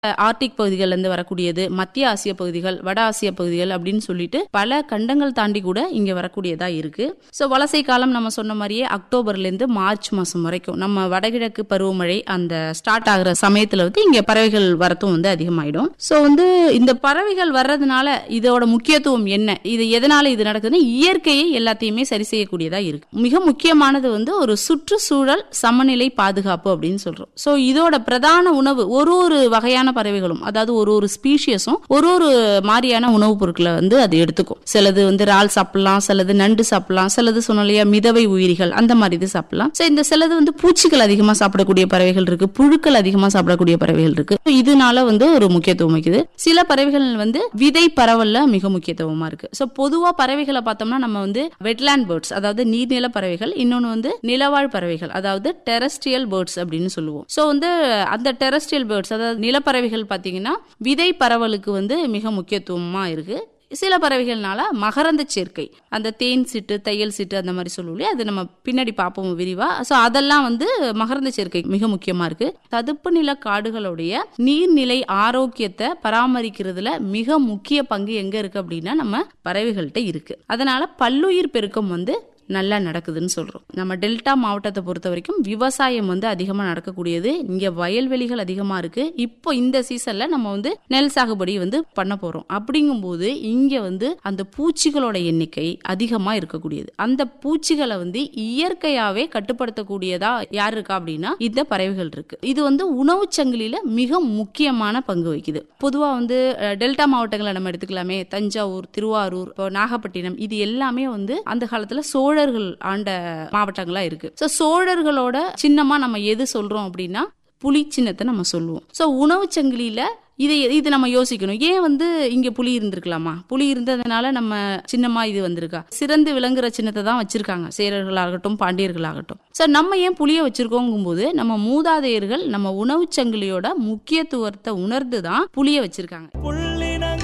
Arctic பகுதிகள்ல இருந்து வரக்கூடியது மத்திய ஆசிய பகுதிகள் வட ஆசிய பகுதிகள் அப்படின்னு சொல்லிட்டு பல கண்டங்கள் தாண்டி கூட இங்க வரக்கூடியதா இருக்கு ஸோ வலசை காலம் நம்ம சொன்ன மாதிரியே அக்டோபர்ல இருந்து மார்ச் மாசம் வரைக்கும் நம்ம வடகிழக்கு பருவமழை அந்த ஸ்டார்ட் ஆகுற சமயத்துல வந்து இங்க பறவைகள் வரத்தும் வந்து அதிகமாயிடும் ஸோ வந்து இந்த பறவைகள் வர்றதுனால இதோட முக்கியத்துவம் என்ன இது எதனால இது நடக்குதுன்னா இயற்கையை எல்லாத்தையுமே சரி செய்யக்கூடியதா இருக்கு மிக முக்கியமானது வந்து ஒரு சுற்றுச்சூழல் சமநிலை பாதுகாப்பு அப்படின்னு சொல்றோம் ஸோ இதோட பிரதான உணவு ஒரு ஒரு வகையான பறவைகளும் அதாவது ஒரு ஒரு ஸ்பீஷியஸும் ஒரு ஒரு மாதிரியான உணவுப் பொருட்களை வந்து அது எடுத்துக்கும் சிலது வந்து இறால் சாப்பிடலாம் சிலது நண்டு சாப்பிடலாம் சிலது சொன்னலையா மிதவை உயிரிகள் அந்த மாதிரி இது சாப்பிடலாம் ஸோ இந்த சிலது வந்து பூச்சிகள் அதிகமா சாப்பிடக்கூடிய பறவைகள் இருக்கு புழுக்கள் அதிகமா சாப்பிடக்கூடிய பறவைகள் இருக்கு இதனால வந்து ஒரு முக்கியத்துவம் வைக்குது சில பறவைகள் வந்து விதை பரவல்ல மிக முக்கியத்துவமா இருக்கு ஸோ பொதுவா பறவைகளை பார்த்தோம்னா நம்ம வந்து வெட்லேண்ட் பேர்ட்ஸ் அதாவது நீர்நில பறவைகள் இன்னொன்று வந்து நிலவாழ் பறவைகள் அதாவது டெரஸ்ட்ரியல் பேர்ட்ஸ் அப்படின்னு சொல்லுவோம் ஸோ வந்து அந்த டெரஸ்ட்ரியல் பேர்ட்ஸ் அதாவது நிலப்பறவைகள் பார்த்தீங்கன்னா விதை பரவலுக்கு வந்து மிக முக்கியத்துவமா இருக்கு சில பறவைகள்னால மகரந்த சேர்க்கை அந்த தேன் சிட்டு தையல் சிட்டு அந்த மாதிரி சொல்லுவோம் இல்லையா அது நம்ம பின்னாடி பார்ப்போம் விரிவா ஸோ அதெல்லாம் வந்து மகரந்த சேர்க்கை மிக முக்கியமா இருக்கு ததுப்பு நில காடுகளுடைய நீர்நிலை ஆரோக்கியத்தை பராமரிக்கிறதுல மிக முக்கிய பங்கு எங்க இருக்கு அப்படின்னா நம்ம பறவைகள்கிட்ட இருக்கு அதனால பல்லுயிர் பெருக்கம் வந்து நல்லா நடக்குதுன்னு சொல்றோம் நம்ம டெல்டா மாவட்டத்தை பொறுத்த வரைக்கும் விவசாயம் வந்து அதிகமா நடக்கக்கூடியது இங்க வயல்வெளிகள் அதிகமா இருக்கு இப்போ இந்த சீசன்ல நம்ம வந்து நெல் சாகுபடி வந்து பண்ண போறோம் அப்படிங்கும்போது இங்க வந்து அந்த பூச்சிகளோட எண்ணிக்கை அதிகமா இருக்கக்கூடியது அந்த பூச்சிகளை வந்து இயற்கையாவே கட்டுப்படுத்தக்கூடியதா யார் இருக்கா அப்படின்னா இந்த பறவைகள் இருக்கு இது வந்து உணவு சங்கிலியில மிக முக்கியமான பங்கு வகிக்குது பொதுவா வந்து அஹ், டெல்டா மாவட்டங்களை நம்ம எடுத்துக்கலாமே தஞ்சாவூர் திருவாரூர் இப்போ நாகப்பட்டினம் இது எல்லாமே வந்து அந்த காலத்துல சோழர்கள் ஆண்ட மாவட்டங்களா இருக்கு ஸோ சோழர்களோட சின்னமா நம்ம எது சொல்றோம் அப்படின்னா புலி சின்னத்தை நம்ம சொல்லுவோம் ஸோ உணவு சங்கிலியில இதை இது நம்ம யோசிக்கணும் ஏன் வந்து இங்க புலி இருந்திருக்கலாமா புலி இருந்ததுனால நம்ம சின்னமா இது வந்திருக்கா சிறந்து விளங்குற சின்னத்தை தான் வச்சிருக்காங்க சேரர்களாகட்டும் பாண்டியர்களாகட்டும் ஸோ நம்ம ஏன் புலியை வச்சிருக்கோங்கும் போது நம்ம மூதாதையர்கள் நம்ம உணவு சங்கிலியோட முக்கியத்துவத்தை உணர்ந்து தான் புலியை வச்சிருக்காங்க புல்